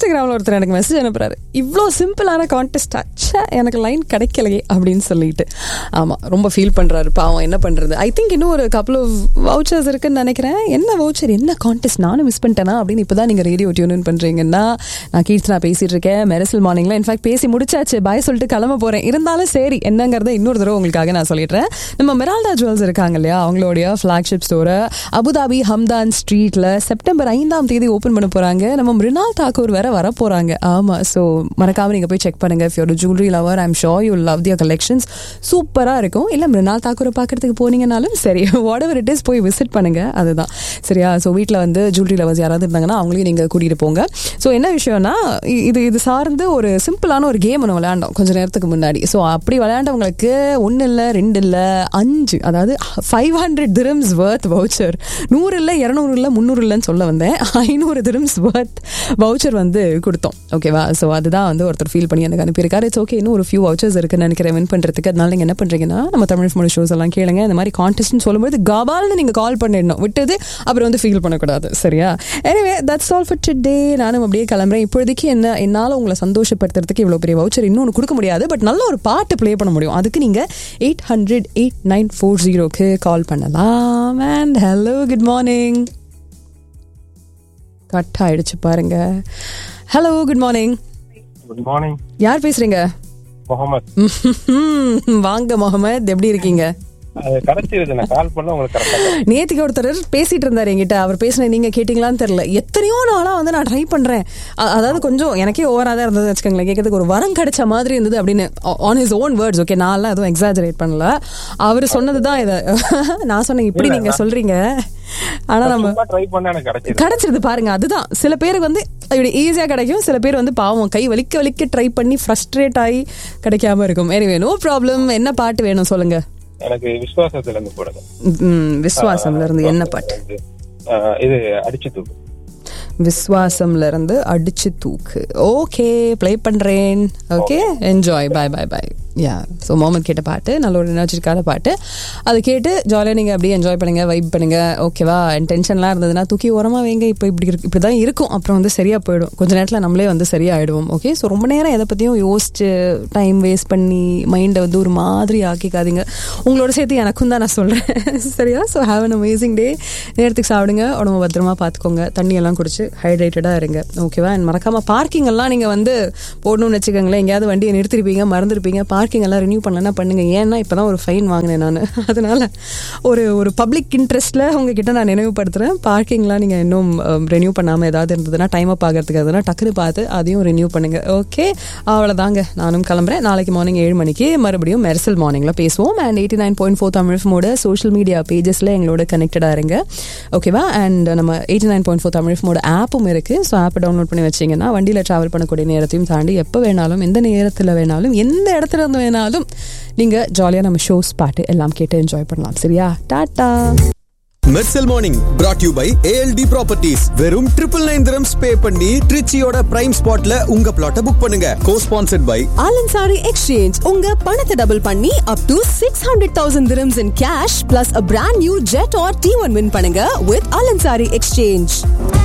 இன்ஸ்டாகிராமில் ஒருத்தர் எனக்கு மெசேஜ் அனுப்புறாரு இவ்வளோ சிம்பிளான கான்டெஸ்ட் ச்சே எனக்கு லைன் கிடைக்கலையே அப்படின்னு சொல்லிட்டு ஆமாம் ரொம்ப ஃபீல் பண்ணுறாரு பாவம் என்ன பண்ணுறது ஐ திங்க் இன்னும் ஒரு கப்பல் ஆஃப் வவுச்சர்ஸ் இருக்குன்னு நினைக்கிறேன் என்ன வவுச்சர் என்ன கான்டெஸ்ட் நானும் மிஸ் பண்ணிட்டேனா அப்படின்னு இப்போ தான் நீங்கள் ரேடியோ டியூன் பண்ணுறீங்கன்னா நான் கீர்த்தனா பேசிகிட்டு இருக்கேன் மெரசல் மார்னிங்கில் இன்ஃபேக்ட் பேசி முடிச்சாச்சு பாய் சொல்லிட்டு கிளம்ப போகிறேன் இருந்தாலும் சரி என்னங்கிறத இன்னொரு தடவை உங்களுக்காக நான் சொல்லிடுறேன் நம்ம மெரால்டா ஜுவல்ஸ் இருக்காங்க இல்லையா அவங்களுடைய ஃப்ளாக்ஷிப் ஸ்டோரை அபுதாபி ஹம்தான் ஸ்ட்ரீட்டில் செப்டம்பர் ஐந்தாம் தேதி ஓப்பன் பண்ண போகிறாங்க நம்ம மிருனால் தாக்கூர் வேற வர போகிறாங்க ஆமாம் ஸோ மறக்காம நீங்கள் போய் செக் பண்ணுங்க ஃபியோட jewellery lover I'm sure you love their collections சூப்பராக இருக்கும் இல்லை மிருனால் தாக்கூரை பார்க்கறதுக்கு போனீங்கனாலும் சரி வாட் எவர் இட் இஸ் போய் விசிட் பண்ணுங்க அதுதான் சரியா ஸோ வீட்டில் வந்து ஜுவல்லரி லவர்ஸ் யாராவது இருந்தாங்கன்னா அவங்களையும் நீங்கள் கூட்டிகிட்டு போங்க ஸோ என்ன விஷயம்னா இ- இது இது சார்ந்து ஒரு சிம்பிளான ஒரு கேம் ஒன்று விளையாண்டோம் கொஞ்ச நேரத்துக்கு முன்னாடி ஸோ அப்படி விளையாண்டவங்களுக்கு ஒன்று இல்லை ரெண்டு இல்லை அஞ்சு அதாவது five hundred dirhams worth voucher நூறு இல்லை இரநூறு இல்லை முந்நூறு இல்லைன்னு சொல்ல வந்தேன் ஐநூறு திரம்ஸ் வர்த் வவுச்சர் வந்து கொடுத்தோம் ஓகேவா ஸோ அதுதான் வந்து ஒருத்தர் ஃபீல் பண்ணி எனக்கு அனுப்பியிருக்காரு இட்ஸ் ஓகே இன்னும் ஒரு ஃபியூ வவுச்சர்ஸ் இருக்குன்னு நினைக்கிறேன் வின் பண்ணுறதுக்கு அதனால நீங்கள் என்ன பண்ணுறீங்கன்னா நம்ம தமிழ் மொழி ஷோஸ் எல்லாம் கேளுங்க இந்த மாதிரி கான்டெஸ்ட்னு சொல்லும்போது கபால்னு நீங்கள் கால் பண்ணிடணும் விட்டது அப்புறம் வந்து ஃபீல் பண்ணக்கூடாது சரியா anyway that's all for today நானும் அப்படியே கிளம்புறேன் இப்போதைக்கு என்ன என்னால் உங்களை சந்தோஷப்படுத்துறதுக்கு இவ்வளோ பெரிய வவுச்சர் இன்னொன்று கொடுக்க முடியாது பட் நல்ல ஒரு பாட்டு ப்ளே பண்ண முடியும் அதுக்கு நீங்கள் eight hundred eight nine four ஜீரோக்கு கால் பண்ணலாம் and hello good morning cut ஆயிடுச்சு பாருங்க hello good morning good morning யார் பேசுறீங்க முகமது வாங்க முகமது எப்படி இருக்கீங்க அது கிடைச்சிருது நான் கால் பண்ண உங்களுக்கு கரெக்டா நேத்துக்கு ஒருத்தர் பேசிட்டு இருந்தாரு என்கிட்ட அவர் பேசின நீங்க கேட்டீங்களான்னு தெரியல எத்தனையோ நாளா வந்து நான் ட்ரை பண்றேன் அ- அதாவது கொஞ்சம் எனக்கே ஓவரா தான் இருந்தது வச்சுக்கோங்களேன் கேட்கறதுக்கு ஒரு வரம் கிடைச்ச மாதிரி இருந்தது அப்படின்னு on his own words okay நான்லாம் எதுவும் எக்ஸாஜரேட் பண்ணல அவர் சொன்னதுதான் இதை நான் சொன்னேன் இப்படி நீங்க சொல்றீங்க ஆனா நம்ம சும்மா ட்ரை பண்ண எனக்கு கிடைச்சிருது கிடைச்சிருது பாருங்க அதுதான் சில பேருக்கு வந்து இப்படி ஈஸியா கிடைக்கும் சில பேர் வந்து பாவம் கை வலிக்க வலிக்க ட்ரை பண்ணி ஃப்ரஸ்ட்ரேட் ஆகி கிடைக்காம இருக்கும் எனிவே நோ ப்ராப்ளம் என்ன பாட்டு வேணும் சொல்லுங்க எனக்கு விசுவாசத்துல இருந்து போடுங்க ம், விஸ்வாசம்ல இருந்து என்ன பாட்டு இது, ஆஹ், இது அடிச்சு தூக்கு விஸ்வாசம்ல இருந்து அடிச்சு தூக்கு ஓகே ப்ளே பண்றேன் okay enjoy bye bye bye ya so மோமன் கேட்ட பாட்டு நல்ல ஒரு எனர்ஜிக்கான பாட்டு அதை கேட்டு ஜாலியாக நீங்கள் அப்படியே என்ஜாய் பண்ணுங்க வைப் பண்ணுங்க ஓகேவா டென்ஷன்லாம் இருந்ததுன்னா தூக்கி உரமா வைங்க இப்போ இப்படி இருக்கு இப்படி தான் இருக்கும் அப்புறம் வந்து சரியாக போயிடும் கொஞ்ச நேரத்தில் நம்மளே வந்து சரியாயிடுவோம் ஓகே ஸோ ரொம்ப நேரம் எதை பற்றியும் யோசிச்சு டைம் வேஸ்ட் பண்ணி மைண்டை வந்து ஒரு மாதிரி ஆக்கிக்காதீங்க உங்களோட சேர்த்து எனக்கும் தான் நான் சொல்கிறேன் சரியா so have an amazing day நேரத்துக்கு சாப்பிடுங்க உடம்பு பத்திரமா பார்த்துக்கோங்க தண்ணி எல்லாம் குடிச்சு ஹைட்ரேட்டடாக இருங்க ஓகேவா அண்ட் மறக்காம பார்க்கிங் எல்லாம் நீங்கள் வந்து போடணும்னு வச்சுக்கோங்களேன் எங்கேயாவது வண்டியை நிறுத்திருப்பீங்க மறந்துருப்பீங்க பார்க்கிங் எல்லாம் ரினியூ பண்ணலன்னா பண்ணுங்க ஏன்னா இப்போ தான் ஒரு ஃபைன் வாங்கினேன் நான் அதனால ஒரு ஒரு பப்ளிக் இன்ட்ரெஸ்ட்டில் உங்ககிட்ட நான் நினைவுபடுத்துகிறேன் பார்க்கிங்லாம் நீங்கள் இன்னும் ரெனியூ பண்ணாமல் ஏதாவது இருந்ததுன்னா டைம் அப் ஆகிறதுக்கு அதெல்லாம் டக்குனு பார்த்து அதையும் ரெனியூ பண்ணுங்க ஓகே அவ்வளோதாங்க நானும் கிளம்புறேன் நாளைக்கு மார்னிங் ஏழு மணிக்கு மறுபடியும் மெர்சல் மார்னிங்கில் பேசுவோம் and eighty nine point four Tamil மோட சோஷியல் மீடியா பேஜஸில் எங்களோட கனெக்டடாக இருங்க ஓகேவா அண்ட் நம்ம eighty nine point four Tamil மோட ஆப்பும் இருக்குது ஸோ ஆப்பை டவுன்லோட் பண்ணி வச்சிங்கன்னா வண்டியில் ட்ராவல் பண்ணக்கூடிய நேரத்தையும் தாண்டி எப்போ வேணாலும் எந்த நேரத்தில் வேணாலும் எந்த இடத்துல இருந்து வேணாலும் நீங்கள் ஜாலியாக நம்ம ஷோஸ் பாட்டு எல்லாம் கேட்டு என்ஜாய் பண்ணலாம் சரியா tata Mersal morning brought you by ALT properties வெறும் ட்ரிபிள் நைன் திரம்ஸ் பே பண்ணி ட்ரிச்சியோட பிரைம் ஸ்பாட்ல உங்க பிளாட்டை புக் பண்ணுங்க cosponsored by Al Ansari exchange உங்க பணத்தை டபுள் பண்ணி up to six hundred thousand dirhams in cash plus a brand new jet R T one win பண்ணுங்க வித் ஆலன்சாரி எக்ஸ்சேஞ்ச்